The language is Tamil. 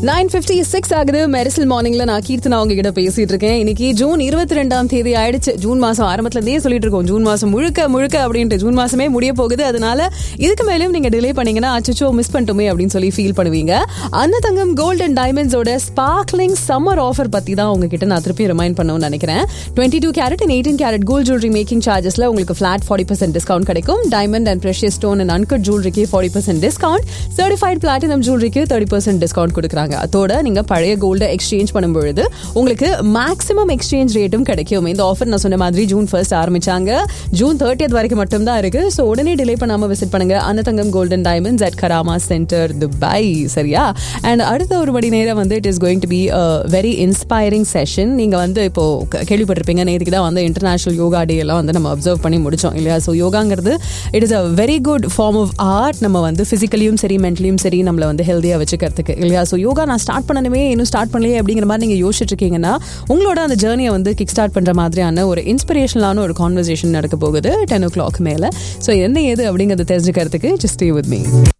நைன் பிப்டி சிக்ஸ் ஆகுது மெரிசல் மார்னிங்ல நான் கீர்த்தனா உங்ககிட்ட பேசிட்டு இருக்கேன் இன்னைக்கு ஜூன் இருபத்தி ரெண்டாம் தேதி ஆயிடுச்சு ஜூன் மாசம் ஆரம்பத்துல இருந்தே சொல்லிட்டு இருக்கோம் ஜூன் மாசம் முழுக்க முழுக்க அப்படின்ட்டு ஜூன் மாசமே முடிய போகுது அதனால இதுக்கு மேலேயும் நீங்க டிலே பண்ணீங்கன்னா அச்சோ மிஸ் பண்ணிட்டோமே அப்படின்னு சொல்லி ஃபீல் பண்ணுவீங்க அன்னதங்கம் கோல்ட் அண்ட் டைமண்ட்ஸோட ஸ்பார்க்லிங் சம்மர் ஆஃபர் பத்தி தான் உங்ககிட்ட நான் திருப்பி ரிமைண்ட் பண்ணணும்னு நினைக்கிறேன் twenty two carat and eighteen carat gold jewellery making சார்ஜஸ்ல உங்களுக்கு ஃபிளாட் ஃபார்ட்டி பர்சன்ட் டிஸ்கவுண்ட் கிடைக்கும் diamond and precious stone and uncut ஜுவல்லரிக்கு forty percent discount certified platinum ஜுவல்லரிக்கு தேர்ட்டி பர்சன்ட் டிஸ்கவுண்ட் கொடுக்குறாங்க அதோட நீங்க பழைய கோல்டை எக்ஸ்சேஞ்ச் பண்ணும்பொழுது உங்களுக்கு மேக்ஸிமம் எக்ஸ்சேஞ்ச் ரேட்டும் கிடைக்கும் இந்த ஆஃபர் நான் சொன்ன மாதிரி ஜூன் ஃபர்ஸ்ட் ஆரம்பிச்சாங்க ஜூன் தேர்ட்டியத் வரைக்கும் மட்டும் தான் இருக்கு ஸோ உடனே டிலே பண்ணாம விசிட் பண்ணுங்க Annathangam golden diamonds at Karama centre Dubai சரியா அண்ட் அடுத்த ஒரு மணி நேரம் வந்து it is going to be very inspiring session நீங்க வந்து இப்போ க- கேள்விப்பட்டிருப்பீங்க நேற்றுக்கு தான் வந்து இன்டர்நேஷனல் யோகா டே எல்லாம் வந்து நம்ம அப்சர்வ் பண்ணி முடிச்சோம் இல்லையா ஸோ யோகாங்கிறது it is a very good form of art நம்ம வந்து ஃபிசிக்கலியும் சரி மென்டலியும் சரி நம்மளை வந்து ஹெல்த்தியாக வச்சுக்கிறதுக்கு இல்லையா ஸோ யோகா நான் ஸ்டார்ட் பண்ணணுமே இன்னும் ஸ்டார்ட் பண்ணலையே அப்படிங்கிற மாதிரி நீங்கள் யோசிச்சுட்டு இருக்கீங்கன்னா உங்களோட அந்த ஜேர்னியை வந்து கிக் ஸ்டார்ட் பண்ணுற மாதிரியான ஒரு இன்ஸ்பிரேஷனலான ஒரு கான்வர்சேஷன் நடக்க போகுது டென் ஓ கிளாக் மேலே ஸோ என்ன ஏது அப்படிங்கிறத தெரிஞ்சுக்கிறதுக்கு ஜஸ்ட் வித் மீ